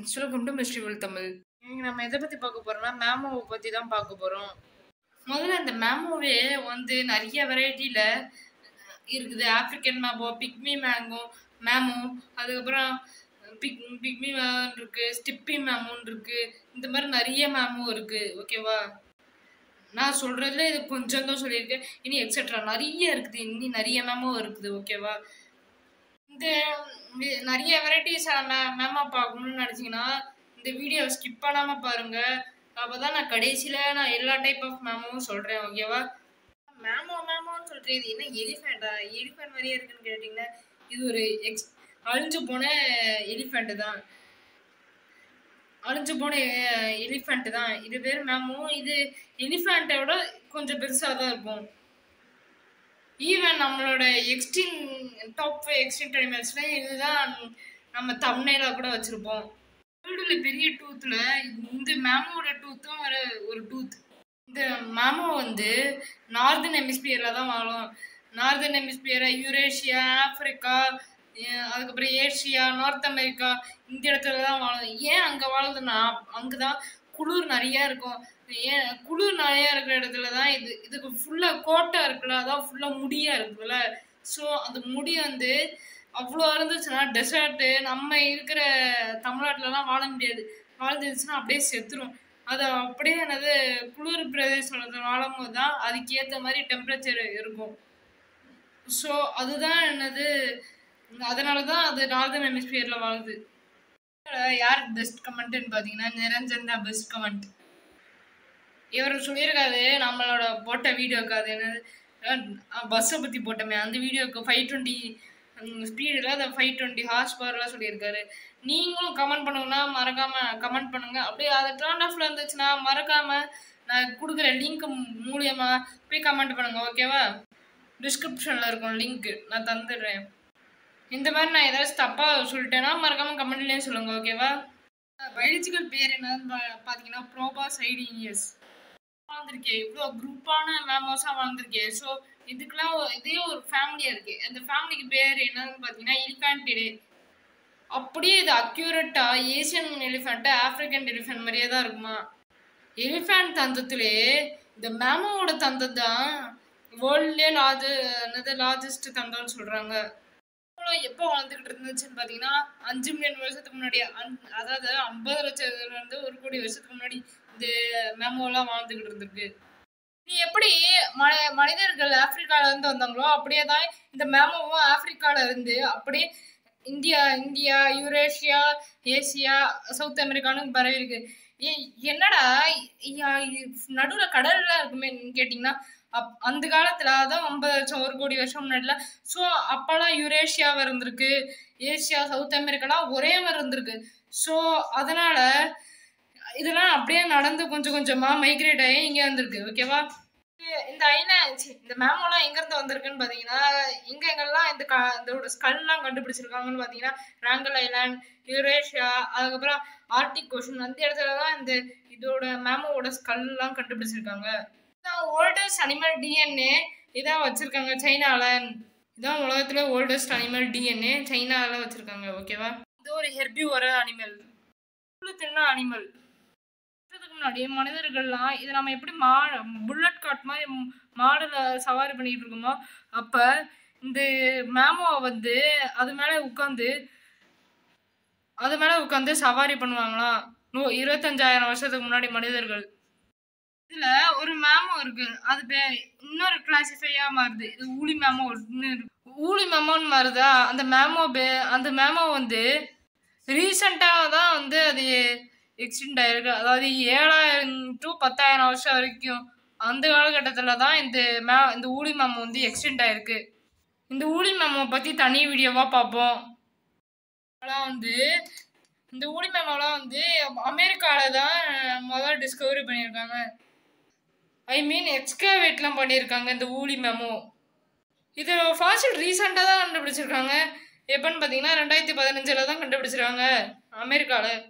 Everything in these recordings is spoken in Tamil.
welcome to mystery Vel Tamil இன்னைக்கு நம்ம எதை பற்றி பார்க்க போகிறோம்னா மேமோவை பற்றி தான் பார்க்க போகிறோம் முதல்ல இந்த மேமோவே வந்து நிறைய வெரைட்டியில் இருக்குது African mammoth pygmy mango mammoth அதுக்கப்புறம் பிக் பிக்மி மேமோன்னு இருக்குது ஸ்டிப்பி மேமோன்னு இருக்குது இந்த மாதிரி நிறைய மேமோ இருக்குது ஓகேவா நான் சொல்கிறதுல இது கொஞ்சம் தான் சொல்லியிருக்கேன் இனி எக்ஸெட்ரா நிறைய இருக்குது இனி நிறைய மேமோ இருக்குது ஓகேவா இந்த இந்த நிறைய வெரைட்டிஸ் மே மேமா பார்க்கணும்னு நினச்சிங்கன்னா இந்த வீடியோவை ஸ்கிப் பண்ணாமல் பாருங்கள் அப்போ தான் நான் கடைசியில் நான் எல்லா டைப் ஆஃப் மேமோவும் சொல்கிறேன் ஓகேவா மேமோ மேமோன்னு சொல்கிறேன் இது என்ன எலிஃபெண்ட்டா எலிஃபெண்ட் மாதிரியே இருக்குன்னு கேட்டிங்கன்னா இது ஒரு எக்ஸ் அழிஞ்சு போன எலிஃபெண்ட்டு தான் அழிஞ்சு போன எலிஃபெண்ட்டு தான் இது பேர் மேமோ இது எலிஃபெண்ட்டை விட கொஞ்சம் பெருசாக தான் இருக்கும் ஈவன் நம்மளோட எக்ஸ்டின் டாப் ஃபைவ் எக்ஸ்டின் அனிமல்ஸ்ல இதுதான் நம்ம தமிழ்நாடாக கூட வச்சுருப்போம் வேர்ல்டில் பெரிய டூத்தில் இந்த மேமோட டூத்தும் வர ஒரு டூத் இந்த மேமோ வந்து நார்தன் ஹெமிஸ்பியரில் தான் வாழும் நார்தன் ஹெமிஸ்பியரை யூரேஷியா ஆப்பிரிக்கா அஹ் அதுக்கப்புறம் ஏஷியா நார்த் அமெரிக்கா இந்த இடத்துல தான் வாழும் ஏன் அங்கே வாழுதுன்னா அங்கே தான் குளிர் நிறையா இருக்கும் ஏன் குளிர் நிறையா இருக்கிற இடத்துல தான் இது இதுக்கு ஃபுல்லாக கோட்டை இருக்குல்ல அதான் ஃபுல்லாக முடியாக இருக்குல்ல ஸோ அந்த முடி வந்து அவ்வளோ இருந்துச்சுன்னா டெசர்ட்டு நம்ம இருக்கிற தமிழ்நாட்டிலலாம் வாழ முடியாது வாழ்ந்துருச்சுன்னா அப்படியே செத்துரும் அது அப்படியே என்னது குளிர் பிரதேசத்தில் வாழும் போது தான் அதுக்கேற்ற மாதிரி டெம்பரேச்சர் இருக்கும் ஸோ அதுதான் என்னது அதனால தான் அது நார்தன் ஹெமிஸ்பியரில் வாழுது யார் பெஸ்ட் கமெண்ட்னு பார்த்தீங்கன்னா நிரஞ்சன் தான் பெஸ்ட் கமெண்ட் இவர் சொல்லியிருக்காரு நம்மளோட போட்ட வீடியோக்கு அது என்னது பஸ்ஸை பற்றி போட்டோமே அந்த வீடியோக்கு ஃபைவ் டுவெண்ட்டி ஸ்பீடில் அந்த ஃபைவ் டுவெண்ட்டி ஹார்ஸ் பவர்லாம் சொல்லியிருக்காரு நீங்களும் கமெண்ட் பண்ணுங்கன்னா மறக்காமல் கமெண்ட் பண்ணுங்கள் அப்படியே அது டேர்ன் ஆஃபில் இருந்துச்சுன்னா மறக்காமல் நான் கொடுக்குற லிங்க் மூலியமாக போய் கமெண்ட் பண்ணுங்கள் ஓகேவா டிஸ்கிரிப்ஷனில் இருக்கும் லிங்க்கு நான் தந்துடுறேன் இந்த மாதிரி நான் ஏதாச்சும் தப்பாக சொல்லிட்டேன்னா மறக்காமல் கமெண்ட்லேயும் சொல்லுங்கள் ஓகேவா பயாலஜிக்கல் பேர் என்னன்னு பா- பார்த்தீங்கன்னா ப்ரோபா சைடீனியஸ் வாழ்ந்திருக்கேன் இவ்வளோ குரூப்பான மேமோஸாக வாழ்ந்திருக்கேன் ஸோ இதுக்கெல்லாம் ஒரு- இதே ஒரு ஃபேமிலியாக இருக்கு அந்த ஃபேமிலிக்கு பேர் என்னன்னு பார்த்தீங்கன்னா எலிஃபேண்டிடே அப்படியே இது அக்யூரேட்டாக ஏசியன் எலிஃபெண்ட்டு ஆஃப்ரிக்கன் எலிஃபெண்ட் மாதிரியே தான் இருக்குமா எலிஃபேண்ட் தந்தத்திலே இந்த மேமோவோட தந்தம் தான் வேர்ல்ட்லேயே லார்ஜ் என்னது லார்ஜஸ்ட் தந்தம்னு சொல்கிறாங்க அப்புறம் எப்போ வாழ்ந்துக்கிட்டு இருந்துச்சுன்னு பார்த்தீங்கன்னா அஞ்சு மில்லியன் வருஷத்துக்கு முன்னாடி அந்- அதாவது ஐம்பது லட்சத்துலேருந்து ஒரு கோடி வருஷத்துக்கு முன்னாடி இந்த மேமோலாம் வாழ்ந்துக்கிட்டு இருந்திருக்கு இது எப்படி ம மனிதர்கள் ஆப்பிரிக்கால இருந்து வந்தாங்களோ அப்படியே தான் இந்த மேமோவும் ஆப்பிரிக்கால இருந்து அப்படியே India India Eurasia Asia south அமெரிக்கான்னு பரவி இருக்கு ஏ என்னடா நடுவில் கடல்லாம் இருக்குமேன்னு கேட்டிங்கன்னா அப் அந்த காலத்தில் அதான் ஐம்பது லட்சம் ஒரு கோடி வருஷம் முன்னாடில ஸோ அப்போல்லாம் யூரேஷியாவை இருந்திருக்கு ஏசியா சவுத் அமெரிக்காலாம் ஒரே மாதிரி இருந்திருக்கு ஸோ அதனால் இதெல்லாம் அப்படியே நடந்து கொஞ்சம் கொஞ்சமாக மைக்ரேட் ஆகி இங்கே வந்திருக்கு ஓகேவா இது- இந்த ஐலாண்ட் இந்த மேமோலாம் எங்கேருந்து வந்திருக்குன்னு பார்த்தீங்கன்னா எங்க எங்கெல்லாம் இந்த க இதோட ஸ்கல்லாம் கண்டுபிடிச்சிருக்காங்கன்னு பார்த்தீங்கன்னா ராங்கல் ஐலாண்ட் யூரேஷியா அதுக்கப்புறம் ஆர்டிக் ஓஷன் அந்த இடத்துல தான் இந்த இதோட மேமோவோட ஸ்கல்லாம் கண்டுபிடிச்சிருக்காங்க இதான் ஓல்டஸ்ட் அனிமல் டிஎன்ஏ இதான் வச்சுருக்காங்க சைனாவில் இதான் உலகத்தில் ஓல்டஸ்ட் அனிமல் டிஎன்ஏ சைனாவில் வச்சுருக்காங்க ஓகேவா இது ஒரு ஹெர்பிவோர அனிமல் தின்ன அனிமல் இதுக்கு முன்னாடி மனிதர்கள்லாம் இதை நம்ம எப்படி மா புல்லட் காட் மாதிரி ம்- மாடுல சவாரி பண்ணிட்டு இருக்கோமோ அப்போ இந்த மேமோவை வந்து அது மேலே உட்காந்து அது மேலே உட்காந்து சவாரி பண்ணுவாங்களாம் நூ இருபத்தஞ்சாயிரம் வருஷத்துக்கு முன்னாடி மனிதர்கள் இதில் ஒரு மேமோ இருக்கு அது பே இன்னொரு கிளாசிஃபையாக மாறுது இது ஊழி மேமோ ஒன்று இருக்கு ஊழி மேமோன்னு மாறுதா அந்த மேமோ பே அந்த மேமோ வந்து ரீசண்டாக தான் வந்து அது எக்ஸ்டெண்ட் ஆயிருக்கு அதாவது ஏழாயிரம் டு பத்தாயிரம் வருஷம் வரைக்கும் அந்த காலகட்டத்தில் தான் இந்த மே இந்த ஊழி மேமோ வந்து எக்ஸ்டெண்ட் ஆயிருக்கு இந்த ஊழி மேமோ பற்றி தனி வீடியோவாக பார்ப்போம் அதெல்லாம் வந்து இந்த ஊழி மேமோலாம் வந்து அமெரிக்காவில் தான் முதல் டிஸ்கவரி பண்ணியிருக்காங்க ஐ மீன் எக்ஸ்கவேட்லாம் பண்ணியிருக்காங்க இந்த ஊழி மேமோ இது ஃபாசில் ரீசெண்டாக தான் கண்டுபிடிச்சிருக்காங்க எப்போன்னு பார்த்தீங்கன்னா ரெண்டாயிரத்தி பதினஞ்சில் தான் கண்டுபிடிச்சிருக்காங்க அமெரிக்காவில்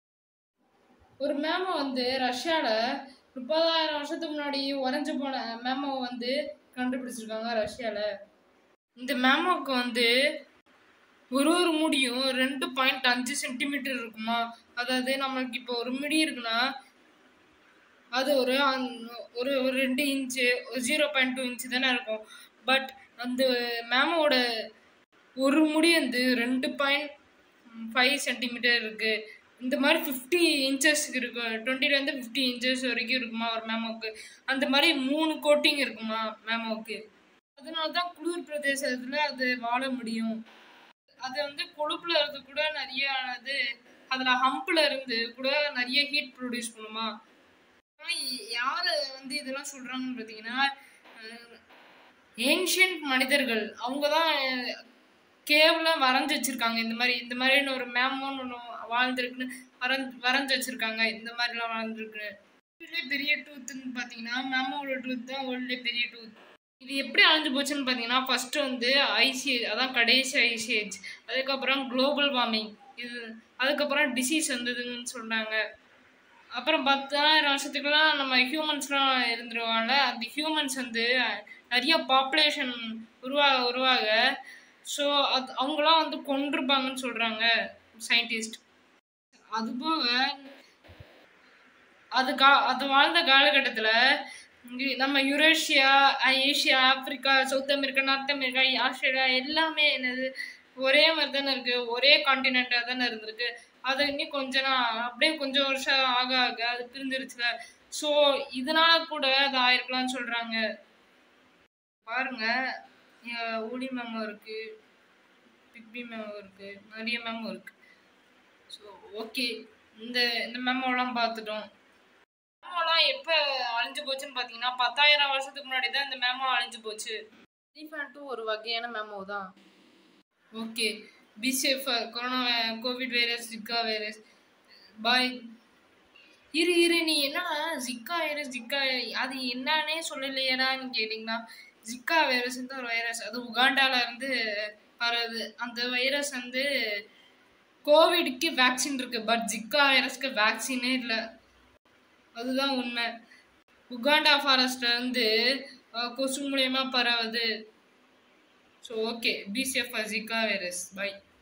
ஒரு மேமோ வந்து ரஷ்யாவில் முப்பதாயிரம் வருஷத்துக்கு முன்னாடி உறைஞ்சு போன மேமோ வந்து கண்டுபிடிச்சிருக்காங்க ரஷ்யாவில் இந்த மேமோவுக்கு வந்து ஒரு ஒரு முடியும் ரெண்டு பாயிண்ட் அஞ்சு சென்டிமீட்டர் இருக்குமா அதாவது நம்மளுக்கு இப்போ ஒரு முடி இருக்குன்னா அது ஒரு அந்- ஒரு ஒரு ரெண்டு இன்ச்சு ஒரு ஜீரோ பாயிண்ட் டூ இன்ச்சு தானே இருக்கும் பட் அந்த மேமோட ஒரு முடி வந்து ரெண்டு பாயிண்ட் ஃபைவ் சென்டிமீட்டர் இருக்கு இந்த மாதிரி ஃபிஃப்டி இன்ச்சஸ்க்கு இருக்கும் டுவெண்ட்டிலேருந்து ஃபிஃப்டி இன்ச்சஸ் வரைக்கும் இருக்குமா ஒரு மேமோக்கு அந்த மாதிரி மூணு கோட்டிங் இருக்குமா மேமோக்கு அதனால தான் குளிர் பிரதேசத்தில் அது வாழ முடியும் அது வந்து கொழுப்புல இருந்து கூட நிறைய அது அதுல ஹம்ப்ல இருந்து கூட நிறைய ஹீட் ப்ரொடியூஸ் பண்ணுமா ஆனா யாரு வந்து இதெல்லாம் சொல்றாங்கன்னு பார்த்தீங்கன்னா ஏன்ஷியன்ட் மனிதர்கள் அவங்க தான் கேவ்ல வரைஞ்சு வச்சிருக்காங்க இந்த மாதிரி இந்த மாதிரின்னு ஒரு மேமோன்னு ஒன்று வாழ்ந்துருக்குன்னு வரைஞ்சு வரைஞ்சு வச்சிருக்காங்க இந்த மாதிரிலாம் வாழ்ந்துருக்கு வேர்ல்ட்லேயே பெரிய டூத்துன்னு பார்த்தீங்கன்னா மேமோட டூத் தான் வேர்ல்ட்லேயே பெரிய டூத் இது எப்படி அழிஞ்சு போச்சுன்னு பார்த்தீங்கன்னா ஃபர்ஸ்ட் வந்து ஐசிஏஜ் அதான் கடைசி ஐசிஏஜ் அதுக்கப்புறம் குளோபல் வார்மிங் இது அதுக்கப்புறம் டிசீஸ் வந்ததுன்னு சொன்னாங்க அப்புறம் பத்தாயிரம் வருஷத்துக்குலாம் நம்ம ஹியூமன்ஸ்லாம் இருந்துருவாங்கல்ல அந்த ஹியூமன்ஸ் வந்து நிறைய பாப்புலேஷன் உருவாக உருவாக ஸோ அது அவங்களாம் வந்து கொண்டிருப்பாங்கன்னு சொல்கிறாங்க சயின்டிஸ்ட் அதுபோக அது கா அது வாழ்ந்த காலகட்டத்தில் இங்கே நம்ம யுரேஷியா அஹ் Asia Africa South America North America Australia எல்லாமே என்னது ஒரே மாதிரி தானே இருக்குது ஒரே காண்டினெண்ட்டாக தானே இருந்திருக்கு அது இன்னும் கொஞ்ச நாள் அப்படியே கொஞ்சம் வருஷம் ஆக ஆக அது பிரிஞ்சிருச்சுல ஸோ இதனால கூட அது ஆயிருக்கலாம்னு சொல்கிறாங்க பாருங்க இங்க ஊலி மேமோ இருக்கு பிக்பி மேமோ இருக்கு நிறைய மேமோ இருக்கு ஸோ ஓகே இந்த இந்த மெமோலாம் பார்த்துட்டோம் மேமோலாம் எப்போ அழிஞ்சு போச்சுன்னு பார்த்தீங்கன்னா பத்தாயிரம் வருஷத்துக்கு முன்னாடி தான் இந்த மேமோ அழிஞ்சு போச்சு எலிஃபண்ட்டும் ஒரு வகையான மேமோ தான் okay be safe corona Covid virus Zika virus bye இரு இரு நீ என்னடா ஜிக்கா வைரஸ் ஜிக்கா அது என்னன்னே சொல்லலையேடான்னு கேட்டிங்கன்னா ஜிக்கா வைரஸ் ஒரு வைரஸ் அது உகாண்டால இருந்து பரவுது அந்த வைரஸ் வந்து கோவிடுக்கு வேக்சின் இருக்கு பட் ஜிக்கா வைரஸ்க்கு வேக்சினே இல்லை அதுதான் உண்மை உகாண்டா ஃபாரஸ்ட்ல இருந்து அஹ், கொசு மூலியமா பரவுது so okay be safe Zika virus by